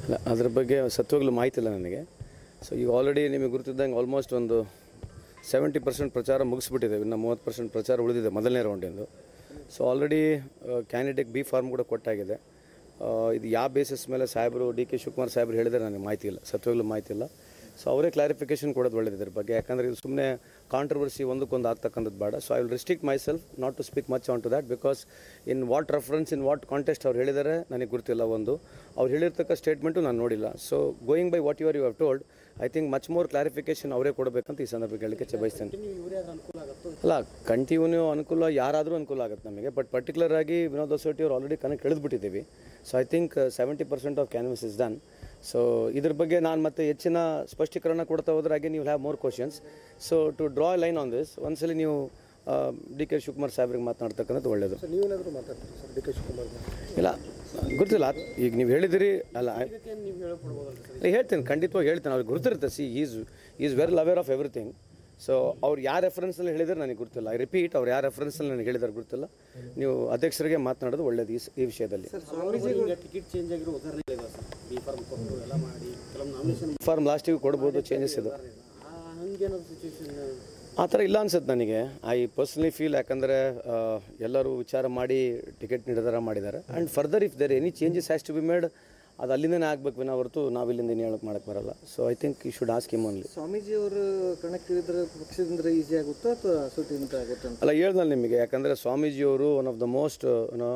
ಅಲ್ಲ ಅದ್ರ ಬಗ್ಗೆ ಸತ್ವಾಗ್ಲೂ ಮಾಹಿತಿ ಇಲ್ಲ ನನಗೆ ಸೊ ಈಗ ಆಲ್ರೆಡಿ ನಿಮಗೆ ಗುರುತಿದ್ದಂಗೆ ಆಲ್ಮೋಸ್ಟ್ ಒಂದು ಸೆವೆಂಟಿ ಪರ್ಸೆಂಟ್ ಪ್ರಚಾರ ಮುಗಿಸ್ಬಿಟ್ಟಿದೆ ಇನ್ನು ಮೂವತ್ತು ಪರ್ಸೆಂಟ್ ಪ್ರಚಾರ ಉಳಿದಿದೆ ಮೊದಲನೇ ರೌಂಡಿಂದು so already candidate B form ಕೂಡ ಕೊಟ್ಟಾಗಿದೆ ಆ, ಇದು ಯಾವ ಬೇಸಿಸ್ ಮೇಲೆ ಸಾಹೇಬರು ಡಿ ಕೆ ಶಿವಕುಮಾರ್ ಸಾಹೇಬರು ಹೇಳಿದರೆ ನನಗೆ ಮಾಹಿತಿ ಇಲ್ಲ ಸತ್ವಾಗ್ಲೂ ಮಾಹಿತಿ ಇಲ್ಲ ಸೊ ಅವರೇ ಕ್ಲಾರಿಫಿಕೇಶನ್ ಕೊಡೋದು ಒಳ್ಳೇದು ಇದ್ರ ಬಗ್ಗೆ ಯಾಕಂದರೆ ಇದು ಸುಮ್ಮನೆ ಕಾಂಟ್ರವರ್ಸಿ ಒಂದಕ್ಕೊಂದು ಆಗ್ತಕ್ಕಂಥದ್ದು ಬೇಡ so I will restrict myself not to speak much on to that because in what reference in what contest ಅವ್ರು ಹೇಳಿದ್ದಾರೆ ನನಗೆ ಗುರ್ತಿಲ್ಲ ಒಂದು ಅವ್ರು ಹೇಳಿರ್ತಕ್ಕ ಸ್ಟೇಟ್ಮೆಂಟು ನಾನು ನೋಡಿಲ್ಲ so going by what you are you have told I think much more clarification ಅವರೇ ಕೊಡಬೇಕಂತ ಈ ಸಂದರ್ಭಕ್ಕೆ ಹೇಳಲಿಕ್ಕೆ ಬಯಸ್ತೇನೆ ಅಲ್ಲ ಕಂಟಿನ್ಯೂ ಅನುಕೂಲ ಯಾರಾದರೂ ಅನುಕೂಲ ಆಗುತ್ತೆ ನಮಗೆ ಬಟ್ ಪರ್ಟಿಕ್ಯುಲರ್ ಆಗಿ ವಿನೋದ್ ಹೊಸಟಿ ಅವ್ರು ಆಲ್ರೆಡಿ ಕನೆಕ್ಟ್ ಇಳಿದ್ಬಿಟ್ಟಿದ್ದೀವಿ so I think seventy percent of canvas is done so ಇದ್ರ ಬಗ್ಗೆ ನಾನು ಮತ್ತೆ ಹೆಚ್ಚಿನ ಸ್ಪಷ್ಟೀಕರಣ ಕೊಡ್ತಾ ಹೋದ್ರೆ ಹಾಗೆ ನೀವು have more questions so to draw line on this ಒಂದ್ಸಲಿ ನೀವು ಡಿ ಕೆ ಶಿವಕುಮಾರ್ ಸಾಹೇಬ್ರಿಗೆ ಮಾತನಾಡ್ತಕ್ಕಂಥದ್ದು ಒಳ್ಳೆಯದು ಸರ್ ನೀವೇನಾದರೂ ಮಾತಾಡ್ತೀರಿ ಸರ್ ಡಿ ಕೆ ಶಿವಕುಮಾರ್ ಇಲ್ಲ ಗೊತ್ತಿಲ್ಲ ಈಗ ನೀವು ಹೇಳಿದಿರಿ ಅಲ್ಲ ನೀವು ಹೇಳ್ಕೊಡ್ಬೋದಲ್ಲ ಸರ್ ಇಲ್ಲ, ಹೇಳ್ತೇನೆ ಖಂಡಿತವಾಗಿ ಹೇಳ್ತೇನೆ ಅವ್ರಿಗೆ ಗುರುತಿರುತ್ತೆ see is is well aware of everything so ಅವ್ರು ಯಾವ ರೆಫರೆನ್ಸ್ನಲ್ಲಿ ಹೇಳಿದ್ರೆ ನನಗೆ ಗೊತ್ತಿಲ್ಲ ಐ ರಿಪೀಟ್ ಅವ್ರು ಯಾವ ರೆಫರೆನ್ಸ್ನಲ್ಲಿ ನನಗೆ ಹೇಳಿದಾರೆ ಗೊತ್ತಿಲ್ಲ ನೀವು ಅಧ್ಯಕ್ಷರಿಗೆ ಮಾತನಾಡೋದು ಒಳ್ಳೇದು ಈ ಸ- ಈ ವಿಷಯದಲ್ಲಿ ಈಗ ಟಿಕೆಟ್ ಚೇಂಜ್ ಆಗಿರೋ ಉದಾಹರಣೆ ಇದೆ ಸರ್ ಬಿ ಫಾರ್ಮ್ ಕೊಟ್ಟು ಎಲ್ಲ ಮಾಡಿ ಕೆಲವು ನಾಮಿನೇಷನ್ ಫಾರ್ಮ್ ಲಾಸ್ಟಿಗೆ ಕೊಡ್ಬೋದು ಚೇಂಜಸ್ ಇದು ಹಂಗೇನಾದ್ರು ಸಿಚುವೇಶನ್ ಆ ಥರ ಇಲ್ಲ ಅನ್ಸುತ್ತೆ ನನಗೆ ಐ ಪರ್ಸ್ನಲಿ ಫೀಲ್ ಯಾಕಂದರೆ ಎಲ್ಲರೂ ವಿಚಾರ ಮಾಡಿ ಟಿಕೆಟ್ ನಿರ್ಧಾರ ಮಾಡಿದ್ದಾರೆ and further if there any changes has to be made ಅದು ಅಲ್ಲಿಂದನೇ ಆಗ್ಬೇಕು ವಿನ ಹೊರತು ನಾವು ಇಲ್ಲಿಂದ ಏನು ಹೇಳಕ್ಕೆ ಮಾಡಕ್ಕೆ ಬರಲ್ಲ so I think you should ask him only Swamiji ಅವರು ಕಣಕ್ಕೆ ಇಳಿದ್ರೆ ಪಕ್ಷದಿಂದ ಈಸಿ ಆಗುತ್ತಾ ಅಥವಾ ಸುಟಿಂದ ಆಗುತ್ತಾ ಅಂತ ಅಲ್ಲ ಹೇಳ್ದಲ್ಲ ನಿಮಗೆ ಯಾಕಂದರೆ ಸ್ವಾಮೀಜಿಯವರು ಒನ್ ಆಫ್ ದ ಮೋಸ್ಟ್ ಏನೋ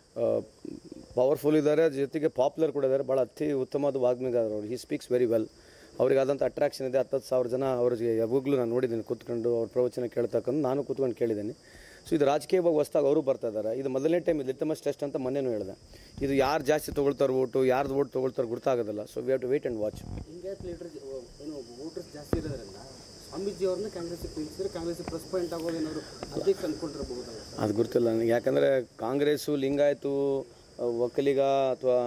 ಪವರ್ಫುಲ್ ಇದ್ದಾರೆ ಜೊತೆಗೆ ಪಾಪ್ಯುಲರ್ ಕೂಡ ಇದ್ದಾರೆ ಭಾಳ ಅತಿ ಉತ್ತಮವಾದ ವಾಗ್ಮಿಗಾರರು ಅವರು ಹಿ ಸ್ಪೀಕ್ಸ್ ವೆರಿ ವೆಲ್ ಅವರಿಗಾದಂಥ ಅಟ್ರಾಕ್ಷನ್ ಇದೆ ಹತ್ತತ್ತು ಸಾವಿರ ಜನ ಅವ್ರಿಗೆ ಯಾವಾಗಲೂ ನಾನು ನೋಡಿದ್ದೀನಿ ಕೂತ್ಕೊಂಡು ಅವ್ರ ಪ್ರವಚನ ಕೇಳ್ತಕ್ಕಂಥ ನಾನು ಕೂತ್ಕೊಂಡು ಕೇಳಿದ್ದೀನಿ ಸೊ ಇದು ರಾಜಕೀಯವಾಗಿ ಹೊಸ್ದಾಗಿ ಅವರು ಬರ್ತಾ ಇದ್ದಾರೆ ಇದು ಮೊದಲನೇ ಟೈಮ್ ಇದು ಲಿಟಮಸ್ ಟೆಸ್ಟ್ ಅಂತ ಮೊನ್ನೆನೂ ಹೇಳಿದೆ ಇದು ಯಾರು ಜಾಸ್ತಿ ತೊಗೊಳ್ತಾರೆ ಓಟು ಯಾರ್ದು ಓಟ್ ತೊಗೊಳ್ತಾರೆ ಗೊತ್ತಾಗೋದಿಲ್ಲ so we have to wait and watch ಹಿಂಗಾತ್ ಲೀಡರ್ ಏನು ವೋಟರ್ಸ್ ಜಾಸ್ತಿ ಇರೋದ್ರಿಂದ ಸ್ವಾಮೀಜಿ ಅವ್ರನ್ನ ಕಾಂಗ್ರೆಸ್ಗೆ ತಿಳಿಸಿದ್ರೆ ಕಾಂಗ್ರೆಸ್ ಪ್ಲಸ್ ಪಾಯಿಂಟ್ ಆಗೋದು ಏನಾದ್ರು ಅಧ್ಯಕ್ಷ ಅನ್ಕೊಂಡಿರ್ಬಹುದಲ್ಲ ಸರ್ ಅದು ಗೊತ್ತಿಲ್ಲ ನನಗೆ ಯಾಕಂದರೆ ಕಾಂಗ್ರೆಸ್ಸು ಲಿಂಗಾಯತು ಆ, ಒಕ್ಕಲಿಗ ಅಥವಾ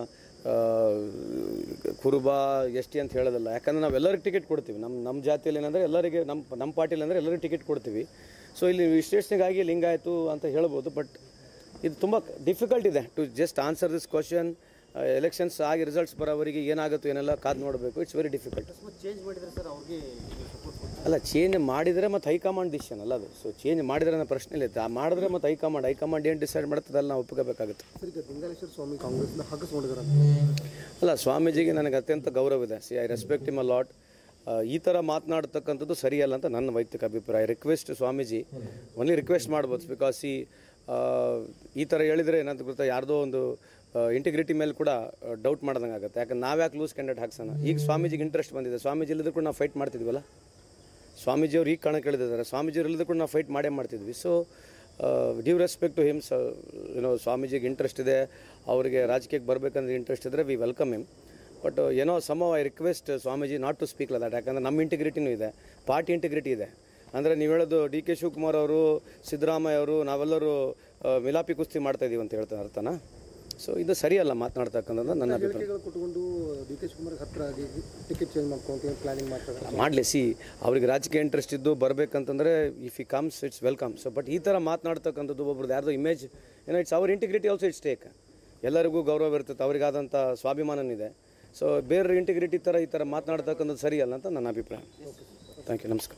ಕುರುಬ ಎಸ್ ಟಿ ಅಂತ ಹೇಳೋದಲ್ಲ ಯಾಕಂದ್ರೆ ನಾವು ಎಲ್ಲರಿಗೆ ಟಿಕೆಟ್ ಕೊಡ್ತೀವಿ ನಮ್ಮ ನಮ್ಮ ಜಾತಿಯಲ್ಲಿ ಏನಂದರೆ ಎಲ್ಲರಿಗೆ ನಮ್ಮ ನಮ್ಮ ಪಾರ್ಟಿಲಿ ಅಂದರೆ ಎಲ್ಲರಿಗೂ ಟಿಕೆಟ್ ಕೊಡ್ತೀವಿ ಸೊ ಇಲ್ಲಿ ವಿಶ್ಲೇಷಣೆಗಾಗಿ ಲಿಂಗಾಯತು ಅಂತ ಹೇಳ್ಬೋದು ಬಟ್ ಇದು ತುಂಬ ಡಿಫಿಕಲ್ಟ್ ಇದೆ to just answer this question elections ಆಗಿ ರಿಸಲ್ಟ್ಸ್ ಬರೋವರೆಗೆ ಏನಾಗುತ್ತೋ ಏನೆಲ್ಲ ಕಾದು ನೋಡಬೇಕು ಇಟ್ಸ್ ವೆರಿ ಡಿಫಿಕಲ್ಟ್ ಅಕಸ್ಮಾತ್ ಚೇಂಜ್ ಮಾಡಿದ್ರೆ ಸರ್ ಅವ್ರಿಗೆ ಸಪೋರ್ಟ್ ಕೊಡ್ತಾರೆ ಅಲ್ಲ ಚೇಂಜ್ ಮಾಡಿದರೆ ಮತ್ತು ಹೈಕಮಾಂಡ್ ಡಿಸಿಷನ್ ಅಲ್ಲ ಅದು ಸೊ ಚೇಂಜ್ ಮಾಡಿದ್ರೆ ಅನ್ನೋ ಪ್ರಶ್ನೆ ಇಲ್ಲ ಆ ಮಾಡಿದ್ರೆ ಮತ್ತು ಹೈಕಮಾಂಡ್ ಹೈಕಮಾಂಡ್ ಏನು ಡಿಸೈಡ್ ಮಾಡ್ತದೆ ಅಲ್ಲಿ ನಾವು ಒಪ್ಕೋಬೇಕಾಗುತ್ತೆ ಸರ್ ಈಗ ಲಿಂಗಾಲೇಶ್ವರ ಸ್ವಾಮಿ ಕಾಂಗ್ರೆಸ್ನ ಹಗ್ಗಿಸ್ಕೊಂಡಿದ್ದಾರೆ ಅಲ್ಲ ಸ್ವಾಮೀಜಿಗೆ ನನಗೆ ಅತ್ಯಂತ ಗೌರವ ಇದೆ see I respect him a lot ಈ ಥರ ಮಾತನಾಡ್ತಕ್ಕಂಥದ್ದು ಸರಿಯಲ್ಲ ಅಂತ ನನ್ನ ವೈಯಕ್ತಿಕ ಅಭಿಪ್ರಾಯ ರಿಕ್ವೆಸ್ಟ್ ಸ್ವಾಮೀಜಿ ಓನ್ಲಿ ರಿಕ್ವೆಸ್ಟ್ ಮಾಡ್ಬೋದು ಬಿಕಾಸ್ ಈ ಆ, ಈ ಥರ ಹೇಳಿದರೆ ಏನಂತ ಗೊತ್ತಾ ಯಾರ್ದೋ ಒಂದು ಇಂಟಿಗ್ರಿಟಿ ಮೇಲೆ ಕೂಡ ಡೌಟ್ ಮಾಡ್ದಂಗೆ ಆಗುತ್ತೆ ಯಾಕಂದ್ರೆ ನಾವು ಯಾಕೆ ಲೂಸ್ ಕ್ಯಾಂಡಿಡೇಟ್ ಹಾಕ್ಸೋಣ ಈಗ ಸ್ವಾಮೀಜಿಗೆ ಇಂಟ್ರೆಸ್ಟ್ ಬಂದಿದೆ ಸ್ವಾಮೀಜಿ ಇಲ್ಲದ್ರು ಕೂಡ ನಾವು ಫೈಟ್ ಮಾಡ್ತಿದ್ವಲ್ಲ ಸ್ವಾಮೀಜಿಯವ್ರು ಈಗ ಕಣಕ್ಕೆ ಇಳಿದಿದ್ದಾರೆ ಸ್ವಾಮೀಜಿಯವ್ರು ಇಲ್ಲದ್ರು ಕೂಡ ನಾವು ಫೈಟ್ ಮಾಡೇ ಮಾಡ್ತಿದ್ವಿ so due respect to him ಸ ಏನೋ ಸ್ವಾಮೀಜಿಗೆ ಇಂಟ್ರೆಸ್ಟ್ ಇದೆ ಅವರಿಗೆ ರಾಜಕೀಯಕ್ಕೆ ಬರಬೇಕಂದ್ರೆ ಇಂಟ್ರೆಸ್ಟ್ ಇದ್ದರೆ ವಿ ವೆಲ್ಕಮ್ ಹಿಮ್ ಬಟ್ ಏನೋ ಸಮ I request Swamiji not to speak that ಯಾಕಂದರೆ ನಮ್ಮ ಇಂಟಿಗ್ರಿಟಿನೂ ಇದೆ ಪಾರ್ಟಿ ಇಂಟಿಗ್ರಿಟಿ ಇದೆ ಅಂದರೆ ನೀವು ಹೇಳೋದು ಡಿ ಕೆ ಶಿವಕುಮಾರ್ ಅವರು ಸಿದ್ದರಾಮಯ್ಯ ಅವರು ನಾವೆಲ್ಲರೂ ಆ, ಮಿಲಾಪಿ ಕುಸ್ತಿ ಮಾಡ್ತಾ ಇದೀವಿ ಅಂತ ಹೇಳ್ತಾರೆ ಅರ್ಥನಾ ಸೊ ಇದು ಸರಿಯಲ್ಲ ಮಾತನಾಡ್ತಕ್ಕಂಥದ್ದು ನನ್ನ ಅಭಿಪ್ರಾಯ ಹೇಳಿಕೆಗಳು ಕೊಟ್ಕೊಂಡು ಡಿ ಕೆ ಶಿವಕುಮಾರ್ ಹತ್ರ ಆಗಿ ಟಿಕೆಟ್ ಚೇಂಜ್ ಮಾಡ್ಕೊಂಡು ಪ್ಲಾನಿಂಗ್ ಮಾಡ್ತಾರೆ ಮಾಡಲಿ ಸಿ ಅವ್ರಿಗೆ ರಾಜಕೀಯ ಇಂಟ್ರೆಸ್ಟ್ ಇದ್ದು ಬರಬೇಕಂತಂದರೆ if he comes it's welcome so but ಈ ಥರ ಮಾತನಾಡ್ತಕ್ಕಂಥದ್ದು ಒಬ್ರದ್ದು ಯಾರ್ದೋ ಇಮೇಜ್ ಏನೋ it's our integrity also it's take ಎಲ್ಲರಿಗೂ ಗೌರವ ಇರ್ತದೆ ಅವರಿಗಾದಂಥ ಸ್ವಾಭಿಮಾನನೂ ಇದೆ ಸೊ ಬೇರೆ ಇಂಟಿಗ್ರಿಟಿ ಥರ ಈ ಥರ ಮಾತನಾಡ್ತಕ್ಕಂಥದ್ದು ಸರಿಯಲ್ಲ ಅಂತ ನನ್ನ ಅಭಿಪ್ರಾಯ ಥ್ಯಾಂಕ್ ಯು ನಮಸ್ಕಾರ